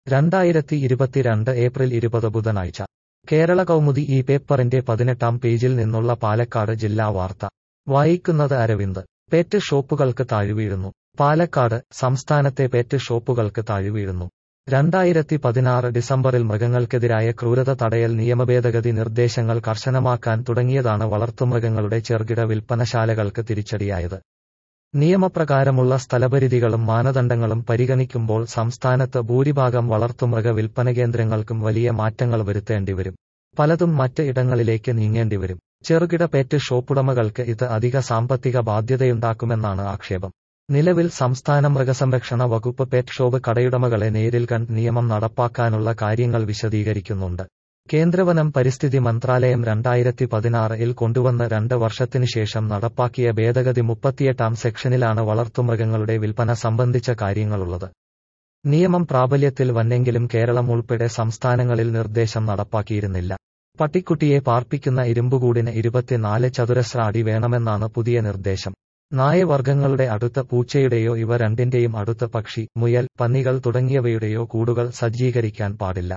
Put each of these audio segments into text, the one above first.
രണ്ടായിരത്തി ഇരുപത്തിരണ്ട് ഏപ്രിൽ ഇരുപത് ബുധനാഴ്ച കേരള കൗമുദി ഈ പേപ്പറിന്റെ പതിനെട്ടാം പേജിൽ നിന്നുള്ള പാലക്കാട് ജില്ലാ വാർത്ത വായിക്കുന്നത് അരവിന്ദ് പെറ്റ് ഷോപ്പുകൾക്ക് താഴ്വീഴുന്നു പാലക്കാട് സംസ്ഥാനത്തെ പെറ്റ് ഷോപ്പുകൾക്ക് താഴ്വീഴുന്നു രണ്ടായിരത്തി പതിനാറ് ഡിസംബറിൽ മൃഗങ്ങൾക്കെതിരായ ക്രൂരത തടയൽ നിയമഭേദഗതി നിർദ്ദേശങ്ങൾ കർശനമാക്കാൻ തുടങ്ങിയതാണ് വളർത്തുമൃഗങ്ങളുടെ ചെറുകിട വിൽപ്പനശാലകൾക്ക് തിരിച്ചടിയായത് നിയമപ്രകാരമുള്ള സ്ഥലപരിധികളും മാനദണ്ഡങ്ങളും പരിഗണിക്കുമ്പോൾ സംസ്ഥാനത്ത് ഭൂരിഭാഗം വളർത്തുമൃഗ വിൽപ്പന കേന്ദ്രങ്ങൾക്കും വലിയ മാറ്റങ്ങൾ വരുത്തേണ്ടിവരും പലതും മറ്റ് ഇടങ്ങളിലേക്ക് നീങ്ങേണ്ടിവരും ചെറുകിട പെറ്റ് ഷോപ്പുടമകൾക്ക് ഇത് അധിക സാമ്പത്തിക ബാധ്യതയുണ്ടാക്കുമെന്നാണ് ആക്ഷേപം നിലവിൽ സംസ്ഥാന മൃഗസംരക്ഷണ വകുപ്പ് പെറ്റ് ഷോപ്പ് കടയുടമകളെ നേരിൽ കണ്ട് നിയമം നടപ്പാക്കാനുള്ള കാര്യങ്ങൾ വിശദീകരിക്കുന്നുണ്ട് കേന്ദ്രവനം പരിസ്ഥിതി മന്ത്രാലയം രണ്ടായിരത്തി പതിനാറിൽ കൊണ്ടുവന്ന രണ്ട് വർഷത്തിനുശേഷം നടപ്പാക്കിയ ഭേദഗതി മുപ്പത്തിയെട്ടാം സെക്ഷനിലാണ് വളർത്തുമൃഗങ്ങളുടെ വിൽപ്പന സംബന്ധിച്ച കാര്യങ്ങളുള്ളത് നിയമം പ്രാബല്യത്തിൽ വന്നെങ്കിലും കേരളം ഉൾപ്പെടെ സംസ്ഥാനങ്ങളിൽ നിർദ്ദേശം നടപ്പാക്കിയിരുന്നില്ല പട്ടിക്കുട്ടിയെ പാർപ്പിക്കുന്ന ഇരുമ്പുകൂടിന് ഇരുപത്തിനാല് ചതുരശ്ര അടി വേണമെന്നാണ് പുതിയ നിർദ്ദേശം നായവർഗ്ഗങ്ങളുടെ അടുത്ത പൂച്ചയുടെയോ ഇവ രണ്ടിന്റെയും അടുത്ത പക്ഷി മുയൽ പന്നികൾ തുടങ്ങിയവയുടെയോ കൂടുകൾ സജ്ജീകരിക്കാൻ പാടില്ല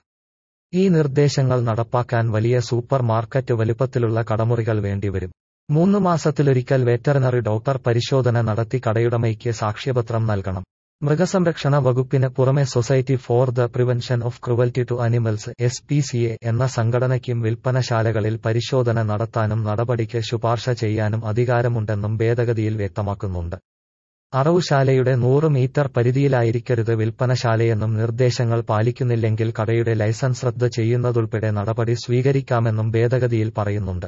ഈ നിർദ്ദേശങ്ങൾ നടപ്പാക്കാൻ വലിയ സൂപ്പർ മാർക്കറ്റ് വലുപ്പത്തിലുള്ള കടമുറികൾ വേണ്ടിവരും മൂന്ന് മാസത്തിലൊരിക്കൽ വെറ്ററിനറി ഡോക്ടർ പരിശോധന നടത്തി കടയുടമയ്ക്ക് സാക്ഷ്യപത്രം നൽകണം മൃഗസംരക്ഷണ വകുപ്പിന് പുറമെ society for the prevention of cruelty to animals S P C A എന്ന സംഘടനയ്ക്കും വിൽപ്പനശാലകളിൽ പരിശോധന നടത്താനും നടപടിക്ക് ശുപാർശ ചെയ്യാനും അധികാരമുണ്ടെന്നും ഭേദഗതിയിൽ വ്യക്തമാക്കുന്നുണ്ട് അറവുശാലയുടെ നൂറ് മീറ്റർ പരിധിയിലായിരിക്കരുത് വിൽപ്പനശാലയെന്നും നിർദ്ദേശങ്ങൾ പാലിക്കുന്നില്ലെങ്കിൽ കടയുടെ ലൈസൻസ് റദ്ദ് ചെയ്യുന്നതുൾപ്പെടെ നടപടി സ്വീകരിക്കാമെന്നും ഭേദഗതിയിൽ പറയുന്നുണ്ട്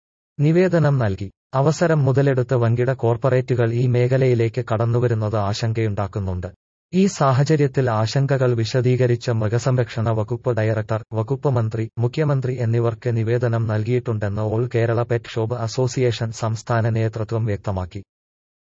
നിവേദനം നൽകി അവസരം മുതലെടുത്ത് വൻകിട കോർപ്പറേറ്റുകൾ ഈ മേഖലയിലേക്ക് കടന്നുവരുന്നത് ആശങ്കയുണ്ടാക്കുന്നുണ്ട് ഈ സാഹചര്യത്തിൽ ആശങ്കകൾ വിശദീകരിച്ച മൃഗസംരക്ഷണ വകുപ്പ് ഡയറക്ടർ വകുപ്പ് മന്ത്രി മുഖ്യമന്ത്രി എന്നിവർക്ക് നിവേദനം നൽകിയിട്ടുണ്ടെന്ന് all Kerala pet shop association സംസ്ഥാന നേതൃത്വം വ്യക്തമാക്കി